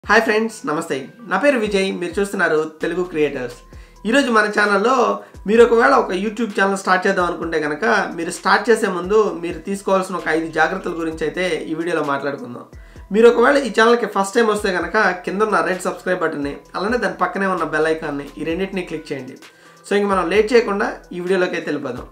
hi friends నమస్తే నా పేరు విజయ్ మీరు చూస్తున్నారు తెలుగు క్రియేటర్స్ ఈరోజు మన ఛానల్లో మీరు ఒకవేళ ఒక యూట్యూబ్ ఛానల్ స్టార్ట్ చేద్దాం అనుకుంటే కనుక మీరు స్టార్ట్ చేసే ముందు మీరు తీసుకోవాల్సిన ఒక ఐదు జాగ్రత్తల గురించి అయితే ఈ వీడియోలో మాట్లాడుకుందాం మీరు ఒకవేళ ఈ ఛానల్కి ఫస్ట్ టైం వస్తే కనుక కింద ఉన్న రెడ్ సబ్స్క్రైబ్ బటన్ని అలానే దాని పక్కనే ఉన్న బెల్ ఐకాన్ని ఈ రెండింటిని క్లిక్ చేయండి సో ఇంక మనం లేట్ చేయకుండా ఈ వీడియోలోకి అయితే వెళ్ళిపోదాం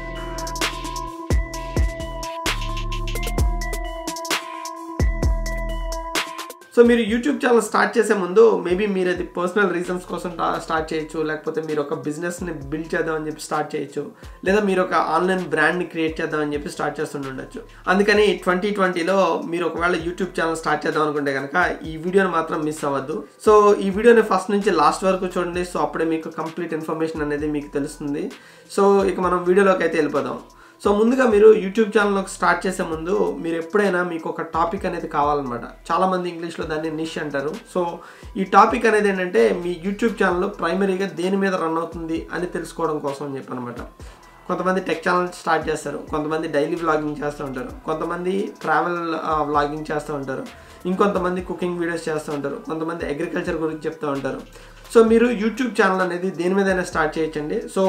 సో మీరు యూట్యూబ్ ఛానల్ స్టార్ట్ చేసే ముందు మేబీ మీరు అది పర్సనల్ రీజన్స్ కోసం స్టార్ట్ చేయొచ్చు లేకపోతే మీరు ఒక బిజినెస్ని బిల్డ్ చేద్దామని చెప్పి స్టార్ట్ చేయొచ్చు లేదా మీరు ఒక ఆన్లైన్ బ్రాండ్ని క్రియేట్ చేద్దామని చెప్పి స్టార్ట్ చేస్తుండొచ్చు అందుకని ట్వంటీ ట్వంటీలో మీరు ఒకవేళ యూట్యూబ్ ఛానల్ స్టార్ట్ చేద్దాం అనుకుంటే కనుక ఈ వీడియోని మాత్రం మిస్ అవ్వద్దు సో ఈ వీడియోని ఫస్ట్ నుంచి లాస్ట్ వరకు చూడండి సో అప్పుడే మీకు కంప్లీట్ ఇన్ఫర్మేషన్ అనేది మీకు తెలుస్తుంది సో ఇక మనం వీడియోలోకి అయితే వెళ్ళిపోదాం సో ముందుగా మీరు యూట్యూబ్ ఛానల్ స్టార్ట్ చేసే ముందు మీరు ఎప్పుడైనా మీకు ఒక టాపిక్ అనేది కావాలన్నమాట చాలామంది ఇంగ్లీష్లో దాన్ని నిష్ అంటారు సో ఈ టాపిక్ అనేది ఏంటంటే మీ యూట్యూబ్ ఛానల్ ప్రైమరీగా దేని మీద రన్ అవుతుంది అని తెలుసుకోవడం కోసం అని చెప్పి అనమాట కొంతమంది టెక్ ఛానల్ స్టార్ట్ చేస్తారు కొంతమంది డైలీ వ్లాగింగ్ చేస్తూ ఉంటారు కొంతమంది ట్రావెల్ వ్లాగింగ్ చేస్తూ ఉంటారు ఇంకొంతమంది కుకింగ్ వీడియోస్ చేస్తూ ఉంటారు కొంతమంది అగ్రికల్చర్ గురించి చెప్తూ ఉంటారు సో మీరు యూట్యూబ్ ఛానల్ అనేది దేని మీదైనా స్టార్ట్ చేయొచ్చండి సో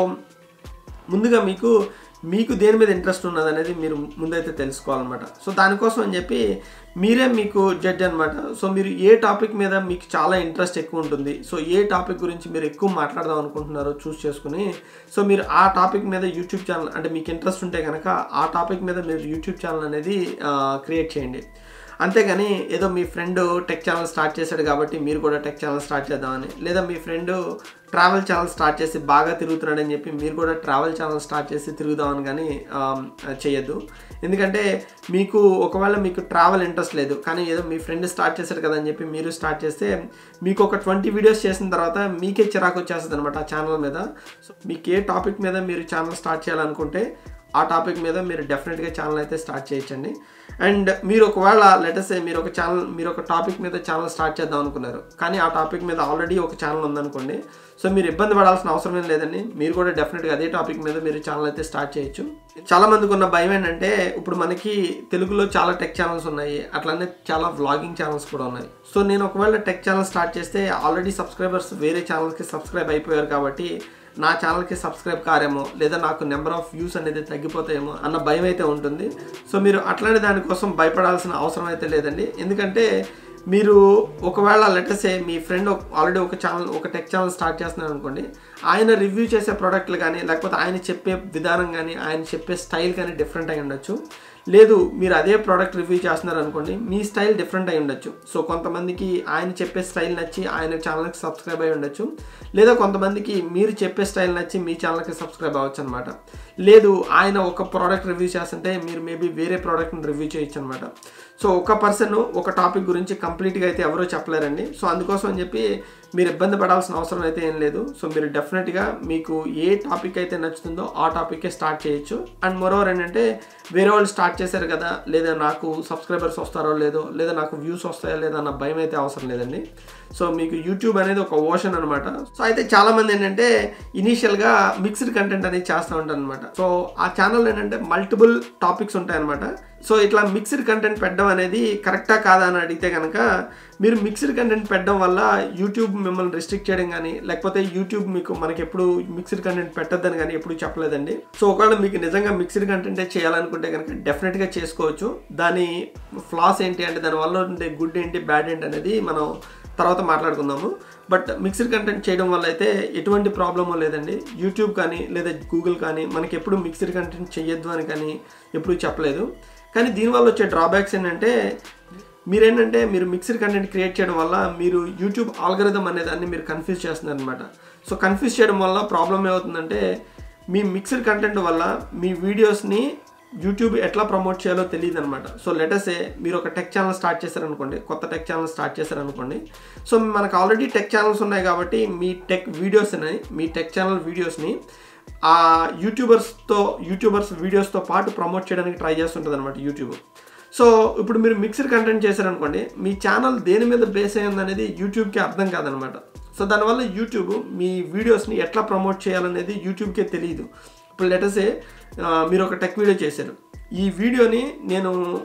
ముందుగా మీకు మీకు దేని మీద ఇంట్రెస్ట్ ఉన్నది అనేది మీరు ముందైతే తెలుసుకోవాలన్నమాట సో దానికోసం అని చెప్పి మీరే మీకు జడ్జ్ అనమాట సో మీరు ఏ టాపిక్ మీద మీకు చాలా ఇంట్రెస్ట్ ఎక్కువ ఉంటుంది సో ఏ టాపిక్ గురించి మీరు ఎక్కువ మాట్లాడదాం అనుకుంటున్నారో చూస్ చేసుకుని సో మీరు ఆ టాపిక్ మీద యూట్యూబ్ ఛానల్ అంటే మీకు ఇంట్రెస్ట్ ఉంటే కనుక ఆ టాపిక్ మీద మీరు యూట్యూబ్ ఛానల్ అనేది క్రియేట్ చేయండి అంతేగాని ఏదో మీ ఫ్రెండ్ టెక్ ఛానల్ స్టార్ట్ చేశాడు కాబట్టి మీరు కూడా టెక్ ఛానల్ స్టార్ట్ చేద్దామని లేదా మీ ఫ్రెండ్ ట్రావెల్ ఛానల్ స్టార్ట్ చేసి బాగా తిరుగుతున్నాడని చెప్పి మీరు కూడా ట్రావెల్ ఛానల్ స్టార్ట్ చేసి తిరుగుదామని కానీ చేయొద్దు ఎందుకంటే మీకు ఒకవేళ మీకు ట్రావెల్ ఇంట్రెస్ట్ లేదు కానీ ఏదో మీ ఫ్రెండ్ స్టార్ట్ చేశాడు కదా అని చెప్పి మీరు స్టార్ట్ చేస్తే మీకు ఒక ట్వంటీ వీడియోస్ చేసిన తర్వాత మీకే చిరాకు వచ్చేస్తుంది అనమాట ఆ ఛానల్ మీద సో మీకు ఏ టాపిక్ మీద మీరు ఛానల్ స్టార్ట్ చేయాలనుకుంటే ఆ టాపిక్ మీద మీరు డెఫినెట్గా ఛానల్ అయితే స్టార్ట్ చేయొచ్చండి అండ్ మీరు ఒకవేళ లెటర్స్ మీరు ఒక ఛానల్ మీరు ఒక టాపిక్ మీద ఛానల్ స్టార్ట్ చేద్దాం అనుకున్నారు కానీ ఆ టాపిక్ మీద ఆల్రెడీ ఒక ఛానల్ ఉందనుకోండి సో మీరు ఇబ్బంది పడాల్సిన అవసరం ఏం లేదండి మీరు కూడా డెఫినెట్గా అదే టాపిక్ మీద మీరు ఛానల్ అయితే స్టార్ట్ చేయొచ్చు చాలా మందికి ఉన్న భయం ఏంటంటే ఇప్పుడు మనకి తెలుగులో చాలా టెక్ ఛానల్స్ ఉన్నాయి అట్లానే చాలా వ్లాగింగ్ ఛానల్స్ కూడా ఉన్నాయి సో నేను ఒకవేళ టెక్ ఛానల్ స్టార్ట్ చేస్తే ఆల్రెడీ సబ్స్క్రైబర్స్ వేరే ఛానల్కి సబ్స్క్రైబ్ అయిపోయారు కాబట్టి నా ఛానల్కి సబ్స్క్రైబ్ కారేమో లేదా నాకు నెంబర్ ఆఫ్ వ్యూస్ అనేది తగ్గిపోతాయేమో అన్న భయం అయితే ఉంటుంది సో మీరు అట్లాంటి దానికోసం భయపడాల్సిన అవసరం అయితే లేదండి ఎందుకంటే మీరు ఒకవేళ లెటర్సే మీ ఫ్రెండ్ ఆల్రెడీ ఒక ఛానల్ ఒక టెక్ ఛానల్ స్టార్ట్ చేస్తున్నారు అనుకోండి ఆయన రివ్యూ చేసే ప్రోడక్ట్లు కానీ లేకపోతే ఆయన చెప్పే విధానం కానీ ఆయన చెప్పే స్టైల్ కానీ డిఫరెంట్ అయి ఉండొచ్చు లేదు మీరు అదే ప్రోడక్ట్ రివ్యూ చేస్తున్నారు అనుకోండి మీ స్టైల్ డిఫరెంట్ అయి ఉండొచ్చు సో కొంతమందికి ఆయన చెప్పే స్టైల్ నచ్చి ఆయన ఛానల్కి సబ్స్క్రైబ్ అయి ఉండొచ్చు లేదా కొంతమందికి మీరు చెప్పే స్టైల్ నచ్చి మీ ఛానల్కి సబ్స్క్రైబ్ అవ్వచ్చు అనమాట లేదు ఆయన ఒక ప్రోడక్ట్ రివ్యూ చేస్తుంటే మీరు మేబీ వేరే ప్రోడక్ట్ని రివ్యూ చేయొచ్చు అనమాట సో ఒక పర్సన్ ఒక టాపిక్ గురించి కంప్లీట్గా అయితే ఎవరో చెప్పలేరండి సో అందుకోసం అని చెప్పి మీరు ఇబ్బంది పడాల్సిన అవసరం అయితే ఏం లేదు సో మీరు డెఫినెట్గా మీకు ఏ టాపిక్ అయితే నచ్చుతుందో ఆ టాపిక్కే స్టార్ట్ చేయొచ్చు అండ్ మరోవర్ ఏంటంటే వేరే వాళ్ళు స్టార్ట్ చేశారు కదా లేదా నాకు సబ్స్క్రైబర్స్ వస్తారో లేదో లేదా నాకు వ్యూస్ వస్తాయో లేదా అన్న భయం అయితే అవసరం లేదండి సో మీకు యూట్యూబ్ అనేది ఒక ఓషన్ అనమాట సో అయితే చాలామంది ఏంటంటే ఇనీషియల్గా మిక్స్డ్ కంటెంట్ అనేది చేస్తూ ఉంటారు అనమాట సో ఆ ఛానల్ ఏంటంటే మల్టిపుల్ టాపిక్స్ ఉంటాయన్నమాట సో ఇట్లా మిక్స్డ్ కంటెంట్ పెట్టడం అనేది కరెక్టా కాదా అని అడిగితే కనుక మీరు మిక్స్డ్ కంటెంట్ పెట్టడం వల్ల యూట్యూబ్ మిమ్మల్ని రిస్ట్రిక్ట్ చేయడం కానీ లేకపోతే యూట్యూబ్ మీకు మనకి ఎప్పుడు మిక్స్డ్ కంటెంట్ పెట్టద్దని కానీ ఎప్పుడు చెప్పలేదండి సో ఒకవేళ మీకు నిజంగా మిక్స్డ్ కంటెంటే చేయాలనుకుంటే కనుక డెఫినెట్గా చేసుకోవచ్చు దాని ఫ్లాస్ ఏంటి అంటే దానివల్ల ఉండే గుడ్ ఏంటి బ్యాడ్ ఏంటి అనేది మనం తర్వాత మాట్లాడుకుందాము బట్ మిక్స్డ్ కంటెంట్ చేయడం వల్ల అయితే ఎటువంటి ప్రాబ్లమో లేదండి యూట్యూబ్ కానీ లేదా గూగుల్ కానీ మనకి ఎప్పుడు మిక్స్డ్ కంటెంట్ చేయొద్దు అని కానీ ఎప్పుడు చెప్పలేదు కానీ దీనివల్ల వచ్చే డ్రాబ్యాక్స్ ఏంటంటే మీరేంటంటే మీరు మిక్స్డ్ కంటెంట్ క్రియేట్ చేయడం వల్ల మీరు యూట్యూబ్ ఆల్గరిథం అనే దాన్ని మీరు కన్ఫ్యూజ్ చేస్తున్నారు అనమాట సో కన్ఫ్యూజ్ చేయడం వల్ల ప్రాబ్లం ఏమవుతుందంటే మీ మిక్స్డ్ కంటెంట్ వల్ల మీ వీడియోస్ని యూట్యూబ్ ఎట్లా ప్రమోట్ చేయాలో తెలియదు అనమాట సో లెటర్సే మీరు ఒక టెక్ ఛానల్ స్టార్ట్ చేశారనుకోండి కొత్త టెక్ ఛానల్ స్టార్ట్ చేశారనుకోండి సో మనకు ఆల్రెడీ టెక్ ఛానల్స్ ఉన్నాయి కాబట్టి మీ టెక్ వీడియోస్ని మీ టెక్ ఛానల్ వీడియోస్ని ఆ యూట్యూబర్స్తో యూట్యూబర్స్ వీడియోస్తో పాటు ప్రమోట్ చేయడానికి ట్రై చేస్తుంటుంది అనమాట యూట్యూబ్ సో ఇప్పుడు మీరు మిక్స్డ్ కంటెంట్ చేశారనుకోండి మీ ఛానల్ దేని మీద బేస్ అయ్యింది అనేది యూట్యూబ్కి అర్థం కాదనమాట సో దానివల్ల యూట్యూబ్ మీ వీడియోస్ని ఎట్లా ప్రమోట్ చేయాలనేది యూట్యూబ్కే తెలియదు ఇప్పుడు లెటర్సే మీరు ఒక టెక్ వీడియో చేశారు ఈ వీడియోని నేను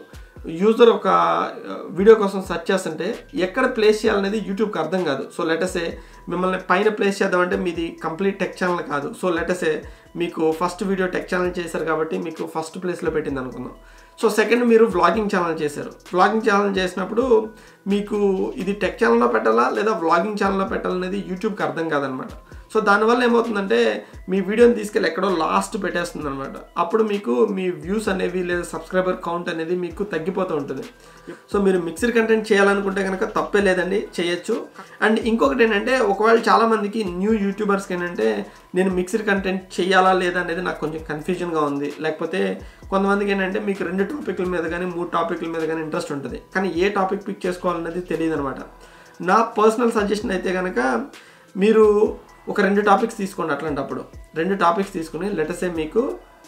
యూజర్ ఒక వీడియో కోసం సెర్చ్ చేస్తుంటే ఎక్కడ ప్లేస్ చేయాలనేది యూట్యూబ్కి అర్థం కాదు సో లెటసే మిమ్మల్ని పైన ప్లేస్ చేద్దామంటే మీది కంప్లీట్ టెక్ ఛానల్ కాదు సో లెటసే మీకు ఫస్ట్ వీడియో టెక్ ఛానల్ చేశారు కాబట్టి మీకు ఫస్ట్ ప్లేస్లో పెట్టింది అనుకుందాం సో సెకండ్ మీరు వ్లాగింగ్ ఛానల్ చేశారు వ్లాగింగ్ ఛానల్ చేసినప్పుడు మీకు ఇది టెక్ ఛానల్లో పెట్టాలా లేదా వ్లాగింగ్ ఛానల్లో పెట్టాలనేది యూట్యూబ్కి అర్థం కాదనమాట సో దానివల్ల ఏమవుతుందంటే మీ వీడియోని తీసుకెళ్ళి ఎక్కడో లాస్ట్ పెట్టేస్తుంది అనమాట అప్పుడు మీకు మీ వ్యూస్ అనేవి లేదా సబ్స్క్రైబర్ కౌంట్ అనేది మీకు తగ్గిపోతూ ఉంటుంది సో మీరు మిక్స్డ్ కంటెంట్ చేయాలనుకుంటే కనుక తప్పే లేదండి చేయొచ్చు అండ్ ఇంకొకటి ఏంటంటే ఒకవేళ చాలామందికి న్యూ యూట్యూబర్స్కి ఏంటంటే నేను మిక్స్డ్ కంటెంట్ చేయాలా లేదా అనేది నాకు కొంచెం కన్ఫ్యూజన్గా ఉంది లేకపోతే కొంతమందికి ఏంటంటే మీకు రెండు టాపిక్ల మీద కానీ మూడు టాపిక్ల మీద కానీ ఇంట్రెస్ట్ ఉంటుంది కానీ ఏ టాపిక్ పిక్ చేసుకోవాలనేది తెలియదు అనమాట నా పర్సనల్ సజెషన్ అయితే కనుక మీరు ఒక రెండు టాపిక్స్ తీసుకోండి అట్లాంటప్పుడు రెండు టాపిక్స్ తీసుకుని లెటసే మీకు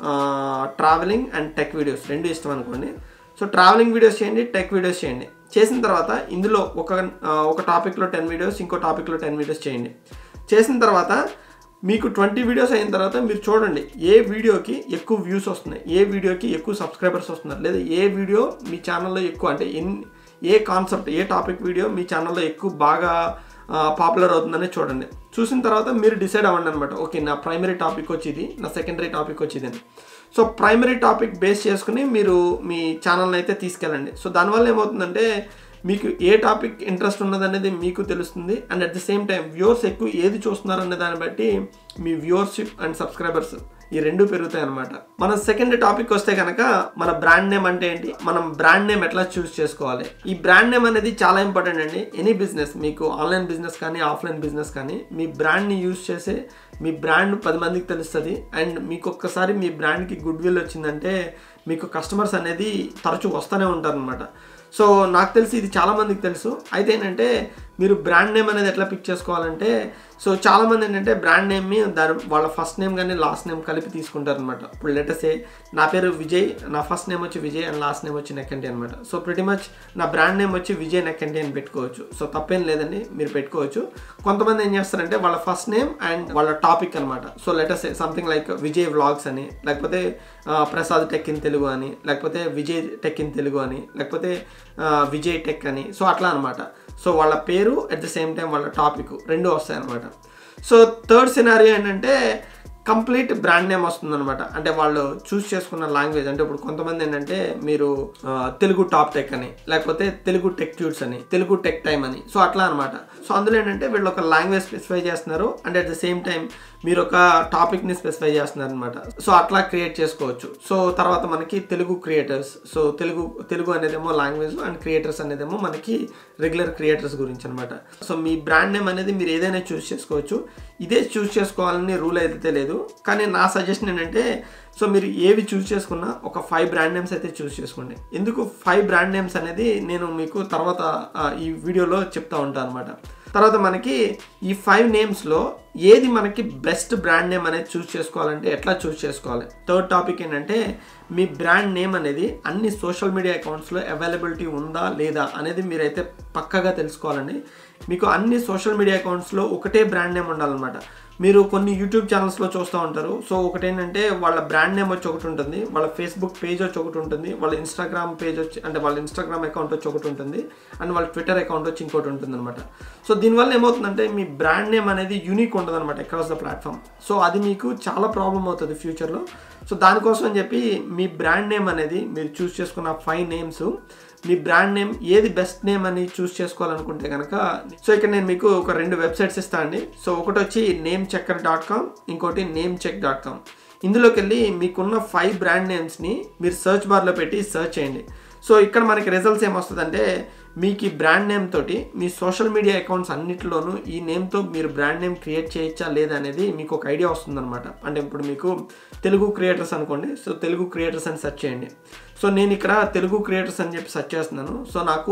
ట్రావెలింగ్ అండ్ టెక్ వీడియోస్ రెండు ఇష్టం అనుకోండి సో ట్రావెలింగ్ వీడియోస్ చేయండి టెక్ వీడియోస్ చేయండి చేసిన తర్వాత ఇందులో ఒక ఒక టాపిక్లో టెన్ వీడియోస్ ఇంకో టాపిక్లో టెన్ వీడియోస్ చేయండి చేసిన తర్వాత మీకు ట్వంటీ వీడియోస్ అయిన తర్వాత మీరు చూడండి ఏ వీడియోకి ఎక్కువ వ్యూస్ వస్తున్నాయి ఏ వీడియోకి ఎక్కువ సబ్స్క్రైబర్స్ వస్తున్నారు లేదా ఏ వీడియో మీ ఛానల్లో ఎక్కువ అంటే ఎన్ని ఏ కాన్సెప్ట్ ఏ టాపిక్ వీడియో మీ ఛానల్లో ఎక్కువ బాగా పాపులర్ అవుతుందని చూడండి చూసిన తర్వాత మీరు డిసైడ్ అవ్వండి అనమాట ఓకే నా ప్రైమరీ టాపిక్ వచ్చింది నా సెకండరీ టాపిక్ వచ్చింది అని సో ప్రైమరీ టాపిక్ బేస్ చేసుకుని మీరు మీ ఛానల్ని అయితే తీసుకెళ్ళండి సో దానివల్ల ఏమవుతుందంటే మీకు ఏ టాపిక్ ఇంట్రెస్ట్ ఉన్నదనేది మీకు తెలుస్తుంది and at the same time viewers ఎక్కువ ఏది చూస్తున్నారు అనే దాన్ని బట్టి మీ వ్యూవర్షిప్ అండ్ సబ్స్క్రైబర్స్ ఈ రెండు పెరుగుతాయి అనమాట మన సెకండ్ టాపిక్ వస్తే కనుక మన బ్రాండ్ నేమ్ అంటే ఏంటి మనం బ్రాండ్ నేమ్ ఎట్లా చూస్ చేసుకోవాలి ఈ బ్రాండ్ నేమ్ అనేది చాలా ఇంపార్టెంట్ అండి ఎనీ బిజినెస్ మీకు ఆన్లైన్ బిజినెస్ కానీ ఆఫ్లైన్ బిజినెస్ కానీ మీ బ్రాండ్ని యూజ్ చేసే మీ బ్రాండ్ పది మందికి తెలుస్తుంది అండ్ మీకు ఒక్కసారి మీ బ్రాండ్కి గుడ్ విల్ వచ్చిందంటే మీకు కస్టమర్స్ అనేది తరచూ వస్తూనే ఉంటారనమాట సో నాకు తెలిసి ఇది చాలామందికి తెలుసు అయితే ఏంటంటే మీరు బ్రాండ్ నేమ్ అనేది ఎట్లా పిక్ చేసుకోవాలంటే సో చాలామంది ఏంటంటే బ్రాండ్ నేమ్ని దాని వాళ్ళ ఫస్ట్ నేమ్ కానీ లాస్ట్ నేమ్ కలిపి తీసుకుంటారు అనమాట ఇప్పుడు లెటర్సే నా పేరు విజయ్ నా ఫస్ట్ నేమ్ వచ్చి విజయ్ అండ్ లాస్ట్ నేమ్ వచ్చి నెక్కంటి అనమాట సో ప్రతి మచ్ నా బ్రాండ్ నేమ్ వచ్చి విజయ్ నెక్కంటి అని పెట్టుకోవచ్చు సో తప్పేం లేదండి మీరు పెట్టుకోవచ్చు కొంతమంది ఏం చేస్తారంటే వాళ్ళ ఫస్ట్ నేమ్ అండ్ వాళ్ళ టాపిక్ అనమాట so let's say something like Vijay vlogs అని లేకపోతే ప్రసాద్ టెక్ ఇన్ తెలుగు అని లేకపోతే విజయ్ టెక్ ఇన్ తెలుగు అని లేకపోతే విజయ్ టెక్ అని సో అట్లా అనమాట సో వాళ్ళ పేరు అట్ ద సేమ్ టైం వాళ్ళ టాపిక్ రెండు వస్తాయి అనమాట సో థర్డ్ సినారియో ఏంటంటే కంప్లీట్ బ్రాండ్ నేమ్ వస్తుంది అనమాట అంటే వాళ్ళు చూస్ చేసుకున్న లాంగ్వేజ్ అంటే ఇప్పుడు కొంతమంది ఏంటంటే మీరు తెలుగు టాప్ టెక్ అని లేకపోతే తెలుగు టెక్ ట్యూట్స్ అని తెలుగు టెక్ టైమ్ అని సో అట్లా అనమాట సో అందులో ఏంటంటే వీళ్ళు ఒక లాంగ్వేజ్ స్పెసిఫై చేస్తున్నారు and at the same time మీరు ఒక టాపిక్ని స్పెసిఫై చేస్తున్నారు అనమాట సో అట్లా క్రియేట్ చేసుకోవచ్చు సో తర్వాత మనకి తెలుగు క్రియేటర్స్ సో తెలుగు తెలుగు అనేదేమో లాంగ్వేజ్ అండ్ క్రియేటర్స్ అనేదేమో మనకి రెగ్యులర్ క్రియేటర్స్ గురించి అనమాట సో మీ బ్రాండ్ నేమ్ అనేది మీరు ఏదైనా చూస్ చేసుకోవచ్చు ఇదే చూస్ చేసుకోవాలని రూల్ అయితే లేదు కానీ నా సజెషన్ ఏంటంటే సో మీరు ఏవి చూస్ చేసుకున్నా ఒక ఫైవ్ బ్రాండ్ నేమ్స్ అయితే చూస్ చేసుకోండి ఎందుకు ఫైవ్ బ్రాండ్ నేమ్స్ అనేది నేను మీకు తర్వాత ఈ వీడియోలో చెప్తా ఉంటాను అనమాట తర్వాత మనకి ఈ ఫైవ్ నేమ్స్లో ఏది మనకి బెస్ట్ బ్రాండ్ నేమ్ అనేది చూస్ చేసుకోవాలంటే ఎట్లా చూస్ చేసుకోవాలి థర్డ్ టాపిక్ ఏంటంటే మీ బ్రాండ్ నేమ్ అనేది అన్ని సోషల్ మీడియా అకౌంట్స్లో అవైలబిలిటీ ఉందా లేదా అనేది మీరైతే పక్కగా తెలుసుకోవాలండి మీకు అన్ని సోషల్ మీడియా అకౌంట్స్లో ఒకటే బ్రాండ్ నేమ్ ఉండాలన్నమాట మీరు కొన్ని యూట్యూబ్ ఛానల్స్లో చూస్తూ ఉంటారు సో ఒకటి ఏంటంటే వాళ్ళ బ్రాండ్ నేమ్ వచ్చి ఒకటి ఉంటుంది వాళ్ళ ఫేస్బుక్ పేజ్ వచ్చి ఒకటి ఉంటుంది వాళ్ళ ఇన్స్టాగ్రామ్ పేజ్ వచ్చి అంటే వాళ్ళ ఇన్స్టాగ్రామ్ అకౌంట్ వచ్చి ఒకటి ఉంటుంది అండ్ వాళ్ళ ట్విట్టర్ అకౌంట్ వచ్చి ఇంకోటి ఉంటుంది అనమాట సో దీనివల్ల ఏమవుతుందంటే మీ బ్రాండ్ నేమ్ అనేది యూనిక్ ఉంటుంది అనమాట అక్రాస్ ద ప్లాట్ఫామ్ సో అది మీకు చాలా ప్రాబ్లం అవుతుంది ఫ్యూచర్లో సో దానికోసం అని చెప్పి మీ బ్రాండ్ నేమ్ అనేది మీరు చూస్ చేసుకున్న ఫైవ్ నేమ్స్ మీ బ్రాండ్ నేమ్ ఏది బెస్ట్ నేమ్ అని చూస్ చేసుకోవాలనుకుంటే కనుక సో ఇక్కడ నేను మీకు ఒక రెండు వెబ్సైట్స్ ఇస్తాను అండి సో ఒకటి వచ్చి నేమ్ చెక్కర్ డాట్ కామ్ ఇంకోటి నేమ్ చెక్ డాట్ కామ్ ఇందులోకి వెళ్ళి మీకున్న ఫైవ్ బ్రాండ్ నేమ్స్ని మీరు సర్చ్ బార్లో పెట్టి సర్చ్ చేయండి సో ఇక్కడ మనకి రిజల్ట్స్ ఏమొస్తుందంటే మీకు ఈ బ్రాండ్ నేమ్ తోటి మీ సోషల్ మీడియా అకౌంట్స్ అన్నిటిలోనూ ఈ నేమ్తో మీరు బ్రాండ్ నేమ్ క్రియేట్ చేయొచ్చా లేదా అనేది మీకు ఒక ఐడియా వస్తుందన్నమాట అంటే ఇప్పుడు మీకు తెలుగు క్రియేటర్స్ అనుకోండి సో తెలుగు క్రియేటర్స్ అని సెర్చ్ చేయండి సో నేను ఇక్కడ తెలుగు క్రియేటర్స్ అని చెప్పి సెర్చ్ చేస్తున్నాను సో నాకు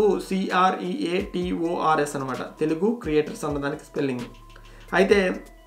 సిఆర్ఈఏటిఓఆర్ఎస్ అనమాట తెలుగు క్రియేటర్స్ అన్నదానికి స్పెల్లింగ్ అయితే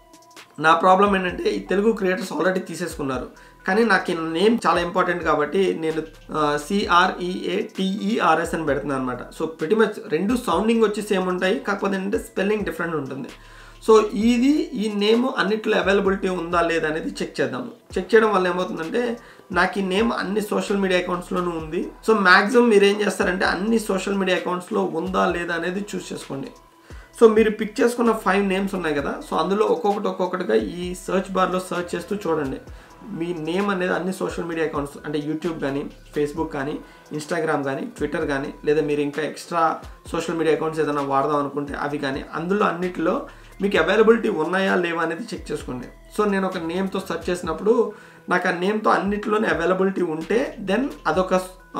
నా ప్రాబ్లం ఏంటంటే ఈ తెలుగు క్రియేటర్స్ ఆల్రెడీ తీసేసుకున్నారు కానీ నాకు ఈ నేమ్ చాలా ఇంపార్టెంట్ కాబట్టి నేను సిఆర్ఈఏ టీఈఆర్ఎస్ అని పెడుతున్నాను అనమాట సో ప్రతి మచ్ రెండు సౌండింగ్ వచ్చి సేమ్ ఉంటాయి కాకపోతే ఏంటంటే స్పెల్లింగ్ డిఫరెంట్ ఉంటుంది సో ఇది ఈ నేమ్ అన్నిట్లో అవైలబిలిటీ ఉందా లేదా అనేది చెక్ చేద్దాము చెక్ చేయడం వల్ల ఏమవుతుందంటే నాకు ఈ నేమ్ అన్ని సోషల్ మీడియా అకౌంట్స్లోనూ ఉంది సో మ్యాక్సిమం మీరు ఏం చేస్తారంటే అన్ని సోషల్ మీడియా అకౌంట్స్లో ఉందా లేదా అనేది చూస్ చేసుకోండి సో మీరు పిక్ చేసుకున్న ఫైవ్ నేమ్స్ ఉన్నాయి కదా సో అందులో ఒక్కొక్కటి ఒక్కొక్కటిగా ఈ సర్చ్ బార్లో సర్చ్ చేస్తూ చూడండి మీ నేమ్ అనేది అన్ని సోషల్ మీడియా అకౌంట్స్ అంటే యూట్యూబ్ కానీ ఫేస్బుక్ కానీ ఇన్స్టాగ్రామ్ కానీ ట్విట్టర్ కానీ లేదా మీరు ఇంకా ఎక్స్ట్రా సోషల్ మీడియా అకౌంట్స్ ఏదైనా వాడదాం అనుకుంటే అవి కానీ అందులో అన్నిటిలో మీకు అవైలబిలిటీ ఉన్నాయా లేవా అనేది చెక్ చేసుకోండి సో నేను ఒక నేమ్తో సెర్చ్ చేసినప్పుడు నాకు ఆ నేమ్తో అన్నిటిలోనే అవైలబిలిటీ ఉంటే దెన్ అదొక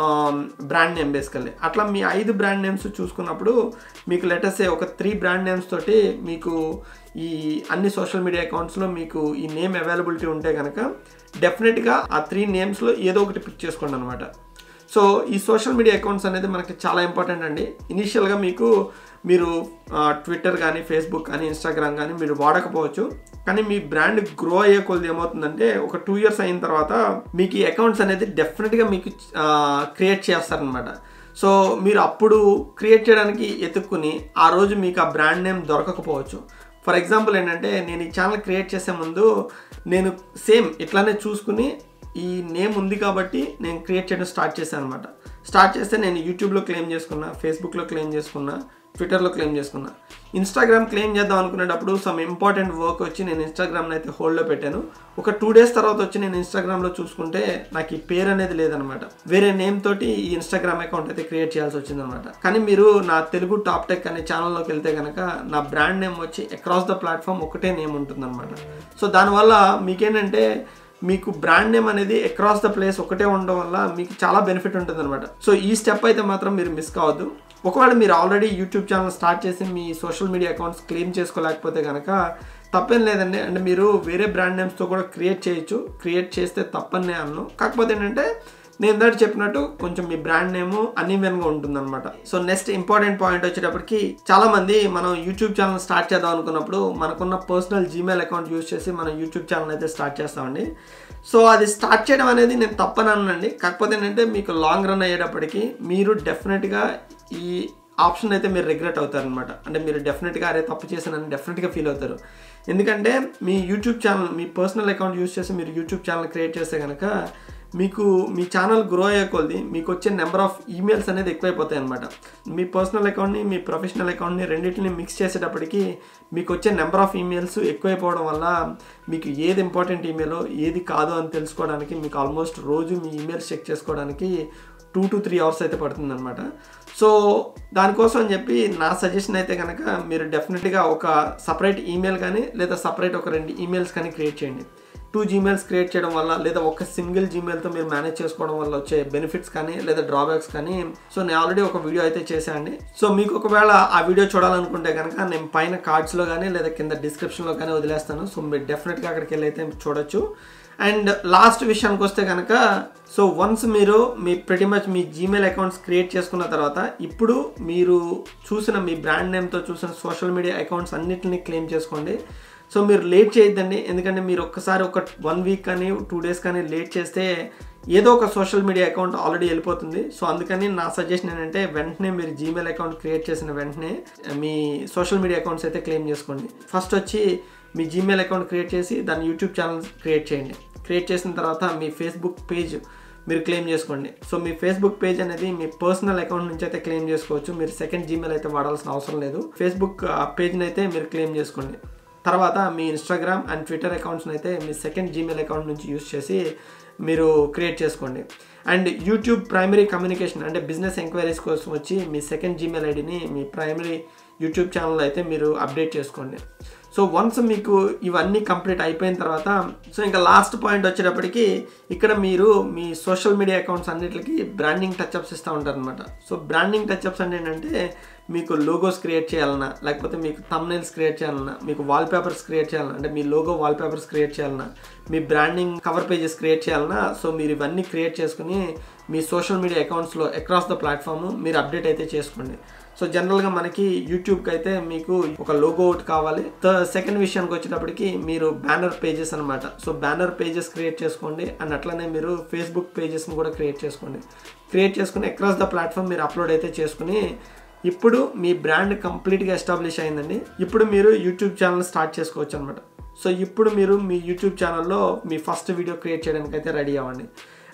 బ్రాండ్ నేమ్ బేసికల్లీ అట్లా మీ ఐదు బ్రాండ్ నేమ్స్ చూసుకున్నప్పుడు మీకు లెటర్సే ఒక త్రీ బ్రాండ్ నేమ్స్ తోటి మీకు ఈ అన్ని సోషల్ మీడియా అకౌంట్స్లో మీకు ఈ నేమ్ అవైలబిలిటీ ఉంటే కనుక డెఫినెట్గా ఆ త్రీ నేమ్స్లో ఏదో ఒకటి పిక్ చేసుకోండి అనమాట సో ఈ సోషల్ మీడియా అకౌంట్స్ అనేది మనకి చాలా ఇంపార్టెంట్ అండి ఇనీషియల్గా మీకు మీరు ట్విట్టర్ కానీ ఫేస్బుక్ కానీ ఇన్స్టాగ్రామ్ కానీ మీరు వాడకపోవచ్చు కానీ మీ బ్రాండ్ గ్రో అయ్యే కొద్ది ఏమవుతుందంటే ఒక టూ ఇయర్స్ అయిన తర్వాత మీకు ఈ అకౌంట్స్ అనేది డెఫినెట్గా మీకు క్రియేట్ చేస్తారనమాట సో మీరు అప్పుడు క్రియేట్ చేయడానికి ఎతుక్కుని ఆ రోజు మీకు ఆ బ్రాండ్ నేమ్ దొరకకపోవచ్చు ఫర్ ఎగ్జాంపుల్ ఏంటంటే నేను ఈ ఛానల్ క్రియేట్ చేసే ముందు నేను సేమ్ ఇట్లానే చూసుకుని ఈ నేమ్ ఉంది కాబట్టి నేను క్రియేట్ చేయడం స్టార్ట్ చేశాను అనమాట స్టార్ట్ చేస్తే నేను యూట్యూబ్లో క్లెయిమ్ చేసుకున్నా ఫేస్బుక్లో క్లెయిమ్ చేసుకున్నా ట్విట్టర్లో క్లెయిమ్ చేసుకున్నా ఇన్స్టాగ్రామ్ క్లెయిమ్ చేద్దాం అనుకునేటప్పుడు సమ్ ఇంపార్టెంట్ వర్క్ వచ్చి నేను ఇన్స్టాగ్రామ్ని అయితే హోల్డ్లో పెట్టాను ఒక టూ డేస్ తర్వాత వచ్చి నేను ఇన్స్టాగ్రామ్లో చూసుకుంటే నాకు ఈ పేరు అనేది లేదనమాట వేరే నేమ్ తోటి ఈ ఇన్స్టాగ్రామ్ అకౌంట్ అయితే క్రియేట్ చేయాల్సి వచ్చిందనమాట కానీ మీరు నా తెలుగు టాప్ టెక్ అనే ఛానల్లోకి వెళ్తే కనుక నా బ్రాండ్ నేమ్ వచ్చి అక్రాస్ ద ప్లాట్ఫామ్ ఒకటే నేమ్ ఉంటుందన్నమాట సో దానివల్ల మీకేంటంటే మీకు బ్రాండ్ నేమ్ అనేది అక్రాస్ ద ప్లేస్ ఒకటే ఉండడం వల్ల మీకు చాలా బెనిఫిట్ ఉంటుంది అనమాట సో ఈ స్టెప్ అయితే మాత్రం మీరు మిస్ కావద్దు ఒకవేళ మీరు ఆల్రెడీ యూట్యూబ్ ఛానల్ స్టార్ట్ చేసి మీ సోషల్ మీడియా అకౌంట్స్ క్లెయిమ్ చేసుకోలేకపోతే కనుక తప్పేం లేదండి అంటే మీరు వేరే బ్రాండ్ నేమ్స్తో కూడా క్రియేట్ చేయొచ్చు క్రియేట్ చేస్తే తప్పనే అన్ను కాకపోతే ఏంటంటే నేను ఇందాక చెప్పినట్టు కొంచెం మీ బ్రాండ్ నేమ్ అన్ఈవెన్గా ఉంటుందన్నమాట సో నెక్స్ట్ ఇంపార్టెంట్ పాయింట్ వచ్చేటప్పటికి చాలా మంది మనం యూట్యూబ్ ఛానల్ స్టార్ట్ చేద్దాం అనుకున్నప్పుడు మనకున్న పర్సనల్ జీమెయిల్ అకౌంట్ యూస్ చేసి మనం యూట్యూబ్ ఛానల్ అయితే స్టార్ట్ చేస్తామండి సో అది స్టార్ట్ చేయడం అనేది నేను తప్పని అనండి కాకపోతే ఏంటంటే మీకు లాంగ్ రన్ అయ్యేటప్పటికి మీరు డెఫినెట్గా ఈ ఆప్షన్ అయితే మీరు రిగ్రెట్ అవుతారనమాట అంటే మీరు డెఫినెట్గా అరే తప్పు చేశానని డెఫినెట్గా ఫీల్ అవుతారు ఎందుకంటే మీ యూట్యూబ్ ఛానల్ మీ పర్సనల్ అకౌంట్ యూస్ చేసి మీరు యూట్యూబ్ ఛానల్ క్రియేట్ చేస్తే కనుక మీకు మీ ఛానల్ గ్రో అయ్యే కొద్ది మీకు వచ్చే నెంబర్ ఆఫ్ ఈమెయిల్స్ అనేది ఎక్కువైపోతాయి అనమాట మీ పర్సనల్ అకౌంట్ని మీ ప్రొఫెషనల్ అకౌంట్ని రెండింటిని మిక్స్ చేసేటప్పటికి మీకు వచ్చే నెంబర్ ఆఫ్ ఈమెయిల్స్ ఎక్కువైపోవడం వల్ల మీకు ఏది ఇంపార్టెంట్ ఈమెయిల్ ఏది కాదు అని తెలుసుకోవడానికి మీకు ఆల్మోస్ట్ రోజు మీ ఈమెయిల్స్ చెక్ చేసుకోవడానికి టూ టు త్రీ అవర్స్ అయితే పడుతుంది అనమాట సో దానికోసం అని చెప్పి నా సజెషన్ అయితే కనుక మీరు డెఫినెట్గా ఒక సపరేట్ ఈమెయిల్ కానీ లేదా సపరేట్ ఒక రెండు ఈమెయిల్స్ కానీ క్రియేట్ చేయండి టూ జీమెయిల్స్ క్రియేట్ చేయడం వల్ల లేదా ఒక సింగిల్ జీమెయిల్తో మీరు మేనేజ్ చేసుకోవడం వల్ల వచ్చే బెనిఫిట్స్ కానీ లేదా డ్రాబ్యాక్స్ కానీ సో నేను ఆల్రెడీ ఒక వీడియో అయితే చేశానండి సో మీకు ఒకవేళ ఆ వీడియో చూడాలనుకుంటే కనుక నేను పైన కార్డ్స్లో కానీ లేదా కింద డిస్క్రిప్షన్లో కానీ వదిలేస్తాను సో మీరు డెఫినెట్గా అక్కడికి వెళ్ళి అయితే చూడొచ్చు అండ్ లాస్ట్ విషయానికి వస్తే కనుక సో వన్స్ మీరు మీ ప్రతి మచ్ మీ జీమెయిల్ అకౌంట్స్ క్రియేట్ చేసుకున్న తర్వాత ఇప్పుడు మీరు చూసిన మీ బ్రాండ్ నేమ్తో చూసిన సోషల్ మీడియా అకౌంట్స్ అన్నిటిని క్లెయిమ్ చేసుకోండి సో మీరు లేట్ చేయొద్దండి ఎందుకంటే మీరు ఒక్కసారి ఒక వన్ వీక్ కానీ టూ డేస్ కానీ లేట్ చేస్తే ఏదో ఒక సోషల్ మీడియా అకౌంట్ ఆల్రెడీ వెళ్ళిపోతుంది సో అందుకని నా సజెషన్ ఏంటంటే వెంటనే మీరు జీమెయిల్ అకౌంట్ క్రియేట్ చేసిన వెంటనే మీ సోషల్ మీడియా అకౌంట్స్ అయితే క్లెయిమ్ చేసుకోండి ఫస్ట్ వచ్చి మీ జీమెయిల్ అకౌంట్ క్రియేట్ చేసి దాని యూట్యూబ్ ఛానల్ క్రియేట్ చేయండి క్రియేట్ చేసిన తర్వాత మీ ఫేస్బుక్ పేజ్ మీరు క్లెయిమ్ చేసుకోండి సో మీ ఫేస్బుక్ పేజ్ అనేది మీ పర్సనల్ అకౌంట్ నుంచి అయితే క్లెయిమ్ చేసుకోవచ్చు మీరు సెకండ్ జీమెయిల్ అయితే వాడాల్సిన అవసరం లేదు ఫేస్బుక్ పేజ్ని అయితే మీరు క్లెయిమ్ చేసుకోండి తర్వాత మీ ఇన్స్టాగ్రామ్ అండ్ ట్విట్టర్ అకౌంట్స్ని అయితే మీ సెకండ్ జీమెయిల్ అకౌంట్ నుంచి యూస్ చేసి మీరు క్రియేట్ చేసుకోండి అండ్ యూట్యూబ్ ప్రైమరీ కమ్యూనికేషన్ అంటే బిజినెస్ ఎంక్వైరీస్ కోసం వచ్చి మీ సెకండ్ జీమెయిల్ ఐడిని మీ ప్రైమరీ యూట్యూబ్ ఛానల్ అయితే మీరు అప్డేట్ చేసుకోండి సో వన్స్ మీకు ఇవన్నీ కంప్లీట్ అయిపోయిన తర్వాత సో ఇంకా లాస్ట్ పాయింట్ వచ్చేటప్పటికి ఇక్కడ మీరు మీ సోషల్ మీడియా అకౌంట్స్ అన్నిటికి బ్రాండింగ్ టచ్అప్స్ ఇస్తూ ఉంటారనమాట సో బ్రాండింగ్ టచ్అప్స్ అంటే ఏంటంటే మీకు లోగోస్ క్రియేట్ చేయాలన్నా లేకపోతే మీకు తమ్నైల్స్ క్రియేట్ చేయాలన్నా మీకు వాల్ పేపర్స్ క్రియేట్ చేయాలన్నా అంటే మీ లోగో వాల్ పేపర్స్ క్రియేట్ చేయాలన్నా మీ బ్రాండింగ్ కవర్ పేజెస్ క్రియేట్ చేయాలన్నా సో మీరు ఇవన్నీ క్రియేట్ చేసుకుని మీ సోషల్ మీడియా అకౌంట్స్లో అక్రాస్ ద ప్లాట్ఫామ్ మీరు అప్డేట్ అయితే చేసుకోండి సో జనరల్గా మనకి యూట్యూబ్కి అయితే మీకు ఒక లోగో ఒకటి కావాలి సెకండ్ విషయానికి వచ్చేటప్పటికి మీరు బ్యానర్ పేజెస్ అనమాట సో బ్యానర్ పేజెస్ క్రియేట్ చేసుకోండి అండ్ అట్లనే మీరు ఫేస్బుక్ పేజెస్ని కూడా క్రియేట్ చేసుకోండి క్రియేట్ చేసుకుని అక్రాస్ ద ప్లాట్ఫామ్ మీరు అప్లోడ్ అయితే చేసుకుని ఇప్పుడు మీ బ్రాండ్ కంప్లీట్గా ఎస్టాబ్లిష్ అయిందండి ఇప్పుడు మీరు యూట్యూబ్ ఛానల్ స్టార్ట్ చేసుకోవచ్చు అనమాట సో ఇప్పుడు మీరు మీ యూట్యూబ్ ఛానల్లో మీ ఫస్ట్ వీడియో క్రియేట్ చేయడానికి అయితే రెడీ అవ్వండి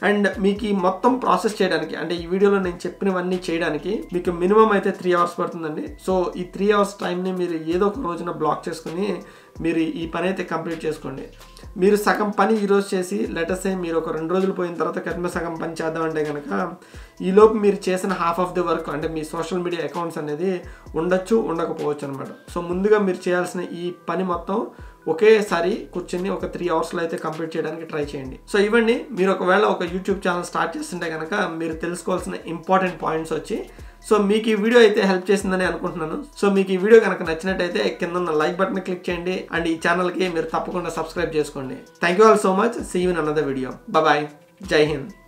అండ్ మీకు ఈ మొత్తం ప్రాసెస్ చేయడానికి అంటే ఈ వీడియోలో నేను చెప్పినవన్నీ చేయడానికి మీకు మినిమం అయితే త్రీ అవర్స్ పడుతుందండి సో ఈ త్రీ అవర్స్ టైంని మీరు ఏదో ఒక రోజున బ్లాక్ చేసుకుని మీరు ఈ పని అయితే కంప్లీట్ చేసుకోండి మీరు సగం పని ఈరోజు చేసి లెటర్సే మీరు ఒక రెండు రోజులు పోయిన తర్వాత కట్టిన సగం పని చేద్దామంటే కనుక ఈలోపు మీరు చేసిన హాఫ్ ఆఫ్ ది వర్క్ అంటే మీ సోషల్ మీడియా అకౌంట్స్ అనేది ఉండొచ్చు ఉండకపోవచ్చు అనమాట సో ముందుగా మీరు చేయాల్సిన ఈ పని మొత్తం ఒకేసారి కూర్చొని ఒక త్రీ అవర్స్లో అయితే కంప్లీట్ చేయడానికి ట్రై చేయండి సో ఇవ్వండి మీరు ఒకవేళ ఒక యూట్యూబ్ ఛానల్ స్టార్ట్ చేస్తుంటే కనుక మీరు తెలుసుకోవాల్సిన ఇంపార్టెంట్ పాయింట్స్ వచ్చి సో మీకు ఈ వీడియో అయితే హెల్ప్ చేసిందని అనుకుంటున్నాను సో మీకు ఈ వీడియో కనుక నచ్చినట్టయితే కింద ఉన్న లైక్ బటన్ క్లిక్ చేయండి అండ్ ఈ ఛానల్కి మీరు తప్పకుండా సబ్స్క్రైబ్ చేసుకోండి thank you all so much see you in another video bye జై హింద్